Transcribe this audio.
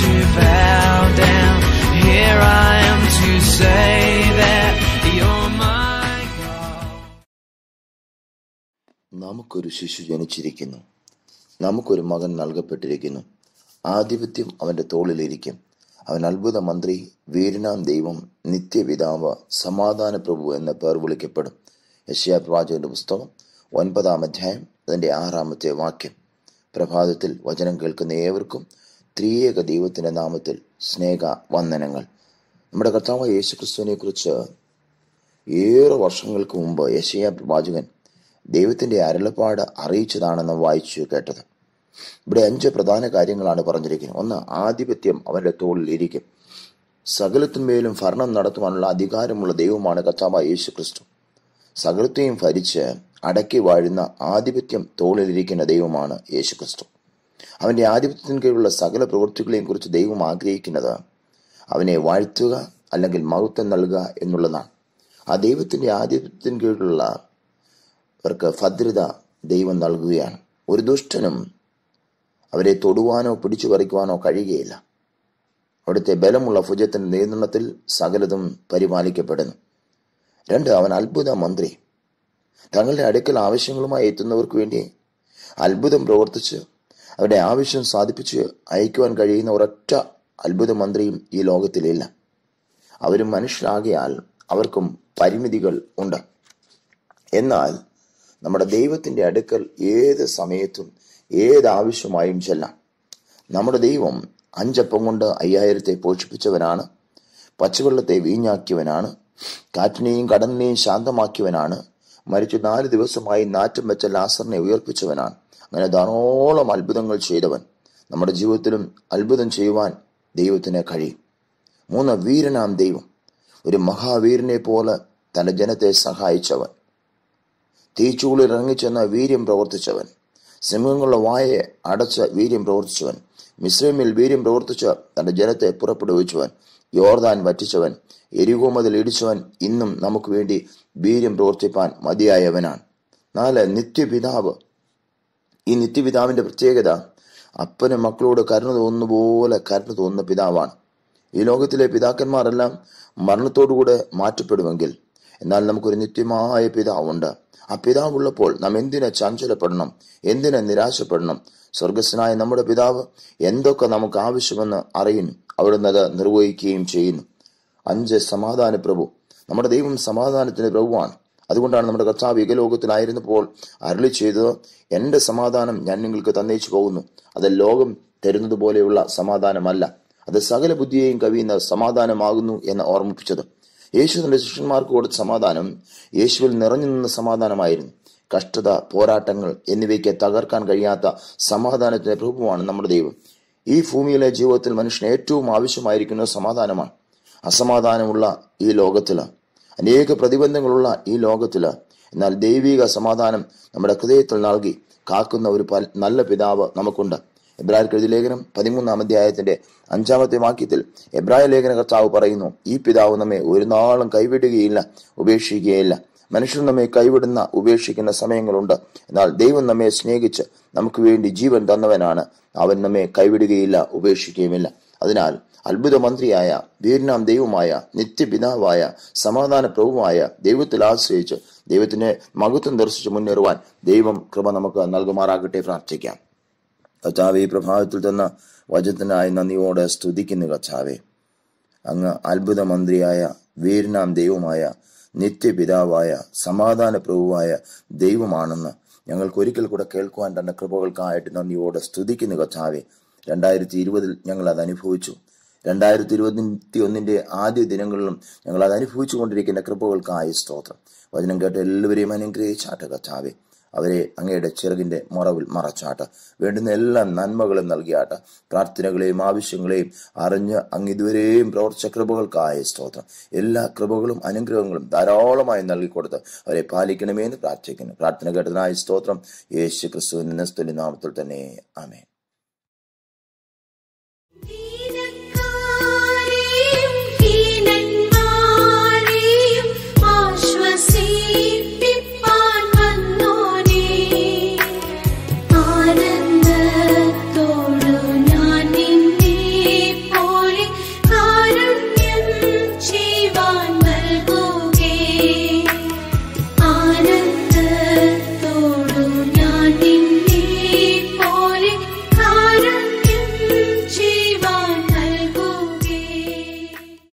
to bow down. Here I am to say that you're my God. നമുക്കൊരു ശിശു ജനിച്ചിരിക്കുന്നു നമുക്കൊരു മകൻ നൽകപ്പെട്ടിരിക്കുന്നു ആധിപത്യം അവന്റെ തോളിലിരിക്കും അവൻ അത്ഭുത മന്ത്രി വീരനാം ദൈവം നിത്യപിതാവ് സമാധാന പ്രഭു എന്ന പേർ വിളിക്കപ്പെടും യശ്യാ പ്രവാചകന്റെ പുസ്തകം ഒൻപതാം അധ്യായം അതിന്റെ ആറാമത്തെ വാക്യം പ്രഭാതത്തിൽ വചനം കേൾക്കുന്ന ഏവർക്കും ത്രിയേക ദൈവത്തിന്റെ നാമത്തിൽ സ്നേഹ വന്ദനങ്ങൾ നമ്മുടെ കർത്താവ് യേശു ക്രിസ്തുവിനെ കുറിച്ച് ഏറെ വർഷങ്ങൾക്ക് മുമ്പ് യശയ പ്രവാചകൻ ദൈവത്തിന്റെ അരുളപ്പാട് അറിയിച്ചതാണെന്ന് വായിച്ചു കേട്ടത് ഇവിടെ അഞ്ച് പ്രധാന കാര്യങ്ങളാണ് പറഞ്ഞിരിക്കുന്നത് ഒന്ന് ആധിപത്യം അവന്റെ തോളിൽ ഇരിക്കും സകലത്തിന്മേലും ഭരണം നടത്തുവാനുള്ള അധികാരമുള്ള ദൈവമാണ് കർത്താവ് യേശു ക്രിസ്തു സകലത്തെയും ഭരിച്ച് അടക്കി വാഴുന്ന ആധിപത്യം തോളിലിരിക്കുന്ന ദൈവമാണ് യേശു ക്രിസ്തു അവന്റെ ആധിപത്യത്തിന് കീഴിലുള്ള സകല പ്രവൃത്തികളെയും കുറിച്ച് ദൈവം ആഗ്രഹിക്കുന്നത് അവനെ വാഴ്ത്തുക അല്ലെങ്കിൽ മഹത്വം നൽകുക എന്നുള്ളതാണ് ആ ദൈവത്തിന്റെ ആധിപത്യത്തിന് കീഴിലുള്ള അവർക്ക് ഭദ്രത ദൈവം നൽകുകയാണ് ഒരു ദുഷ്ടനും അവരെ തൊടുവാനോ പിടിച്ചു പറിക്കുവാനോ കഴിയുകയില്ല അവിടുത്തെ ബലമുള്ള ഭുജത്തിന്റെ നിയന്ത്രണത്തിൽ സകലതും പരിപാലിക്കപ്പെടുന്നു രണ്ട് അവൻ അത്ഭുത മന്ത്രി തങ്ങളുടെ അടുക്കൽ ആവശ്യങ്ങളുമായി എത്തുന്നവർക്ക് വേണ്ടി അത്ഭുതം പ്രവർത്തിച്ച് അവരുടെ ആവശ്യം സാധിപ്പിച്ച് അയക്കുവാൻ കഴിയുന്ന ഒരൊറ്റ അത്ഭുത മന്ത്രിയും ഈ ലോകത്തിലില്ല അവരും മനുഷ്യരാകിയാൽ അവർക്കും പരിമിതികൾ ഉണ്ട് എന്നാൽ നമ്മുടെ ദൈവത്തിന്റെ അടുക്കൽ ഏത് സമയത്തും ഏത് ആവശ്യമായും ചെല്ലാം നമ്മുടെ ദൈവം അഞ്ചപ്പം കൊണ്ട് അയ്യായിരത്തെ പോഷിപ്പിച്ചവനാണ് പച്ചവെള്ളത്തെ വീഞ്ഞാക്കിയവനാണ് കാറ്റിനെയും കടലിനെയും ശാന്തമാക്കിയവനാണ് മരിച്ചു നാല് ദിവസമായി നാറ്റം വെച്ച ലാസറിനെ ഉയർപ്പിച്ചവനാണ് അങ്ങനെ ധാരാളം അത്ഭുതങ്ങൾ ചെയ്തവൻ നമ്മുടെ ജീവിതത്തിലും അത്ഭുതം ചെയ്യുവാൻ ദൈവത്തിന് കഴിയും മൂന്ന് വീരനാം ദൈവം ഒരു മഹാവീരനെ പോലെ തന്റെ ജനത്തെ സഹായിച്ചവൻ തീച്ചൂളിൽ ഇറങ്ങിച്ചെന്ന വീര്യം പ്രവർത്തിച്ചവൻ സിംഹങ്ങളുടെ വായെ അടച്ച വീര്യം പ്രവർത്തിച്ചവൻ മിശ്രമിൽ വീര്യം പ്രവർത്തിച്ച തന്റെ ജനത്തെ പുറപ്പെടുവിച്ചവൻ യോർദാൻ വറ്റിച്ചവൻ എരികോമതിൽ ഇടിച്ചവൻ ഇന്നും നമുക്ക് വേണ്ടി വീര്യം പ്രവർത്തിപ്പാൻ മതിയായവനാണ് നാല് നിത്യപിതാവ് ഈ നിത്യപിതാവിന്റെ പ്രത്യേകത അപ്പന് മക്കളോട് കരുണ തോന്നുന്ന പോലെ കരുണ തോന്നുന്ന പിതാവാണ് ഈ ലോകത്തിലെ പിതാക്കന്മാരെല്ലാം മരണത്തോടുകൂടെ മാറ്റപ്പെടുമെങ്കിൽ എന്നാൽ നമുക്കൊരു നിത്യമായ പിതാവുണ്ട് ആ പിതാവുള്ളപ്പോൾ നാം എന്തിനെ ചഞ്ചലപ്പെടണം എന്തിനെ നിരാശപ്പെടണം സ്വർഗസ്വനായ നമ്മുടെ പിതാവ് എന്തൊക്കെ നമുക്ക് ആവശ്യമെന്ന് അറിയുന്നു അവിടുന്ന് അത് നിർവഹിക്കുകയും ചെയ്യുന്നു അഞ്ച് സമാധാന പ്രഭു നമ്മുടെ ദൈവം സമാധാനത്തിന്റെ പ്രഭുവാണ് അതുകൊണ്ടാണ് നമ്മുടെ കർത്താവ് ഇകലോകത്തിലായിരുന്നപ്പോൾ അരളി ചെയ്തത് എന്റെ സമാധാനം ഞാൻ നിങ്ങൾക്ക് തന്നേച്ചു പോകുന്നു അത് ലോകം തരുന്നത് പോലെയുള്ള സമാധാനമല്ല അത് സകല ബുദ്ധിയെയും കവിയുന്ന സമാധാനമാകുന്നു എന്ന് ഓർമ്മിപ്പിച്ചത് യേശു തന്റെ ശിഷ്യന്മാർക്ക് കൊടുത്ത സമാധാനം യേശുവിൽ നിറഞ്ഞു നിന്ന സമാധാനമായിരുന്നു കഷ്ടത പോരാട്ടങ്ങൾ എന്നിവയ്ക്ക് തകർക്കാൻ കഴിയാത്ത സമാധാനത്തിന്റെ പ്രഭുവാണ് നമ്മുടെ ദൈവം ഈ ഭൂമിയിലെ ജീവിതത്തിൽ മനുഷ്യന് ഏറ്റവും ആവശ്യമായിരിക്കുന്ന സമാധാനമാണ് അസമാധാനമുള്ള ഈ ലോകത്തില് അനേക പ്രതിബന്ധങ്ങളുള്ള ഈ ലോകത്തില് എന്നാൽ ദൈവിക സമാധാനം നമ്മുടെ ഹൃദയത്തിൽ നൽകി കാക്കുന്ന ഒരു പൽ- നല്ല പിതാവ് നമുക്കുണ്ട് എബ്രാഹിം എഴുതിയ ലേഖനം പതിമൂന്നാം അധ്യായത്തിന്റെ അഞ്ചാമത്തെ വാക്യത്തിൽ എബ്രായ ലേഖന കർത്താവ് പറയുന്നു ഈ പിതാവ് നമ്മെ ഒരു നാളും കൈവിടുകയില്ല ഉപേക്ഷിക്കുകയില്ല മനുഷ്യൻ നമ്മെ കൈവിടുന്ന ഉപേക്ഷിക്കുന്ന സമയങ്ങളുണ്ട് എന്നാൽ ദൈവം നമ്മെ സ്നേഹിച്ച് നമുക്ക് വേണ്ടി ജീവൻ തന്നവനാണ് അവൻ നമ്മെ കൈവിടുകയില്ല ഉപേക്ഷിക്കുകയുമില്ല അതിനാൽ അത്ഭുത മന്ത്രിയായ വീരനാം ദൈവമായ നിത്യപിതാവായ സമാധാന പ്രഭുവായ ദൈവത്തിൽ ആശ്രയിച്ച് ദൈവത്തിന്റെ മഹത്വം ദർശിച്ച് മുന്നേറുവാൻ ദൈവം കൃപ നമുക്ക് നൽകുമാറാകട്ടെ പ്രാർത്ഥിക്കാം കർത്താവെ ഈ പ്രഭാതത്തിൽ തന്ന വചനത്തിനായി നന്ദിയോടെ സ്തുതിക്കുന്നു കർത്താവെ അങ്ങ് അത്ഭുത മന്ത്രിയായ വീരനാം ദൈവമായ നിത്യപിതാവായ സമാധാന പ്രഭുവായ ദൈവമാണെന്ന് ഞങ്ങൾക്ക് ഒരിക്കൽ കൂടെ കേൾക്കുവാൻ തന്റെ കൃപകൾക്കായിട്ട് നന്ദിയോടെ സ്തുതിക്കുന്നു കർത്താവെ രണ്ടായിരത്തി ഇരുപതിൽ ഞങ്ങൾ അത് അനുഭവിച്ചു രണ്ടായിരത്തി ഇരുപത്തി ഒന്നിന്റെ ആദ്യ ദിനങ്ങളിലും ഞങ്ങൾ അത് അനുഭവിച്ചു കൊണ്ടിരിക്കുന്ന കൃപകൾക്കായി സ്തോത്രം വചനം കേട്ട് എല്ലാവരെയും അനുഗ്രഹിച്ചാട്ട് കർത്താവെ അവരെ അങ്ങയുടെ ചിറകിന്റെ മറവിൽ മറച്ചാട്ട് വേണ്ടുന്ന എല്ലാ നന്മകളും നൽകിയാട്ട് പ്രാർത്ഥനകളെയും ആവശ്യങ്ങളെയും അറിഞ്ഞ് അങ്ങ് ഇതുവരെയും പ്രവർത്തിച്ച കൃപകൾക്കായ സ്തോത്രം എല്ലാ കൃപകളും അനുഗ്രഹങ്ങളും ധാരാളമായി നൽകിക്കൊടുത്ത് അവരെ പാലിക്കണമേ എന്ന് പ്രാർത്ഥിക്കുന്നു പ്രാർത്ഥന കേട്ടതിനായ സ്തോത്രം യേശു ക്രിസ്തുവിന്റെ നാമത്തിൽ തന്നെ ആമേൻ